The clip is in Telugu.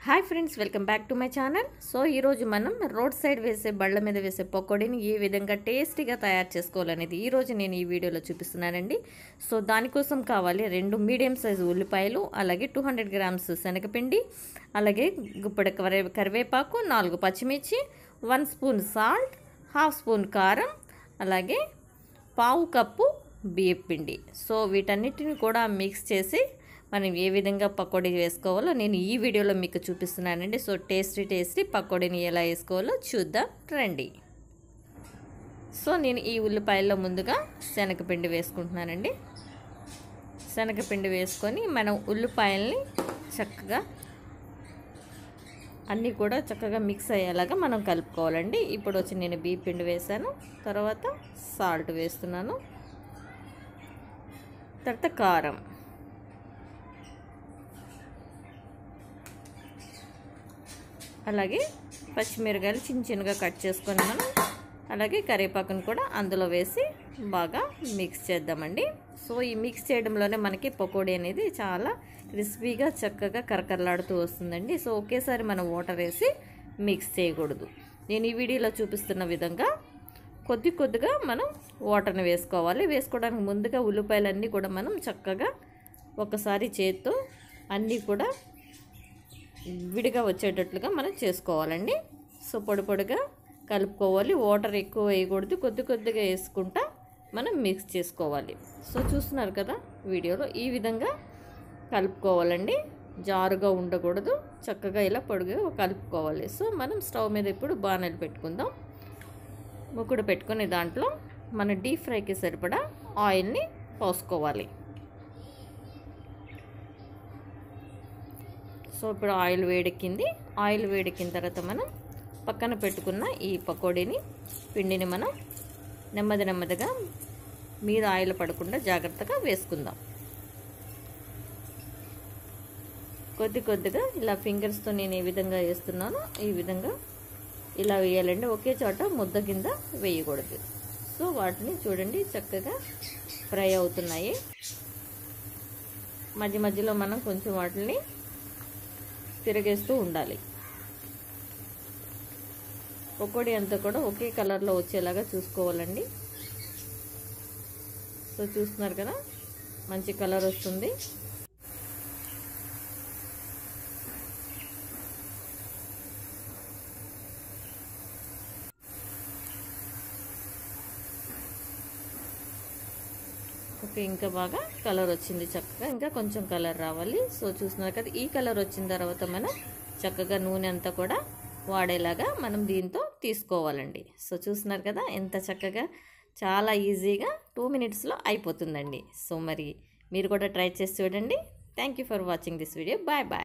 hi friends welcome back to my channel so ఈరోజు మనం రోడ్ సైడ్ వేసే బళ్ళ మీద వేసే పకోడీని ఏ విధంగా టేస్టీగా తయారు చేసుకోవాలనేది ఈరోజు నేను ఈ వీడియోలో చూపిస్తున్నానండి సో దానికోసం కావాలి రెండు మీడియం సైజు ఉల్లిపాయలు అలాగే టూ హండ్రెడ్ గ్రామ్స్ శనగపిండి అలాగే గుప్పడి కరివే కరివేపాకు నాలుగు పచ్చిమిర్చి one spoon salt half spoon కారం అలాగే పావు కప్పు బియ్యం పిండి సో వీటన్నిటిని కూడా మిక్స్ చేసి మనం ఏ విధంగా పకోడీ వేసుకోవాలో నేను ఈ వీడియోలో మీకు చూపిస్తున్నానండి సో టేస్టీ టేస్టీ పకోడీని ఎలా వేసుకోవాలో చూద్దాం రండి సో నేను ఈ ఉల్లిపాయల్లో ముందుగా శనగపిండి వేసుకుంటున్నానండి శనగపిండి వేసుకొని మనం ఉల్లిపాయల్ని చక్కగా అన్నీ కూడా చక్కగా మిక్స్ అయ్యేలాగా మనం కలుపుకోవాలండి ఇప్పుడు వచ్చి నేను బియ్య పిండి వేసాను తర్వాత సాల్ట్ వేస్తున్నాను తర్వాత కారం అలాగే పచ్చిమిరకాయలు చిన్న చిన్నగా కట్ చేసుకొని మనం అలాగే కరివేపాకును కూడా అందులో వేసి బాగా మిక్స్ చేద్దామండి సో ఈ మిక్స్ చేయడంలోనే మనకి పకోడీ అనేది చాలా క్రిస్పీగా చక్కగా కరకరలాడుతూ వస్తుందండి సో ఒకేసారి మనం వాటర్ వేసి మిక్స్ చేయకూడదు నేను ఈ వీడియోలో చూపిస్తున్న విధంగా కొద్ది కొద్దిగా మనం వాటర్ని వేసుకోవాలి వేసుకోవడానికి ముందుగా ఉల్లిపాయలన్నీ కూడా మనం చక్కగా ఒకసారి చేత్తో అన్నీ కూడా విడిగా వచ్చేటట్లుగా మనం చేసుకోవాలండి సో పొడి పొడిగా కలుపుకోవాలి వాటర్ ఎక్కువ వేయకూడదు కొద్ది కొద్దిగా వేసుకుంటా మనం మిక్స్ చేసుకోవాలి సో చూస్తున్నారు కదా వీడియోలో ఈ విధంగా కలుపుకోవాలండి జారుగా ఉండకూడదు చక్కగా ఇలా పొడిగా కలుపుకోవాలి సో మనం స్టవ్ మీద ఇప్పుడు బాణలు పెట్టుకుందాం ముక్కుడు పెట్టుకుని దాంట్లో మన డీప్ ఫ్రైకి సరిపడా ఆయిల్ని పోసుకోవాలి సో ఇప్పుడు ఆయిల్ వేడెక్కింది ఆయిల్ వేడెక్కిన తర్వాత మనం పక్కన పెట్టుకున్న ఈ పకోడీని పిండిని మనం నెమ్మది నెమ్మదిగా మీద ఆయిల్ పడకుండా జాగ్రత్తగా వేసుకుందాం కొద్ది కొద్దిగా ఇలా ఫింగర్స్తో నేను ఏ విధంగా వేస్తున్నానో ఈ విధంగా ఇలా వేయాలండి ఒకే చోట ముద్ద కింద వేయకూడదు సో వాటిని చూడండి చక్కగా ఫ్రై అవుతున్నాయి మధ్య మధ్యలో మనం కొంచెం వాటిని తిరగేస్తూ ఉండాలి పకోడీ అంతా కూడా ఒకే కలర్లో వచ్చేలాగా చూసుకోవాలండి సో చూస్తున్నారు కదా మంచి కలర్ వస్తుంది ఓకే ఇంకా బాగా కలర్ వచ్చింది చక్కగా ఇంకా కొంచెం కలర్ రావాలి సో చూస్తున్నారు కదా ఈ కలర్ వచ్చిన తర్వాత మనం చక్కగా నూనె అంతా కూడా వాడేలాగా మనం దీంతో తీసుకోవాలండి సో చూస్తున్నారు కదా ఎంత చక్కగా చాలా ఈజీగా టూ మినిట్స్లో అయిపోతుందండి సో మరి మీరు కూడా ట్రై చేసి చూడండి thank for watching this video bye bye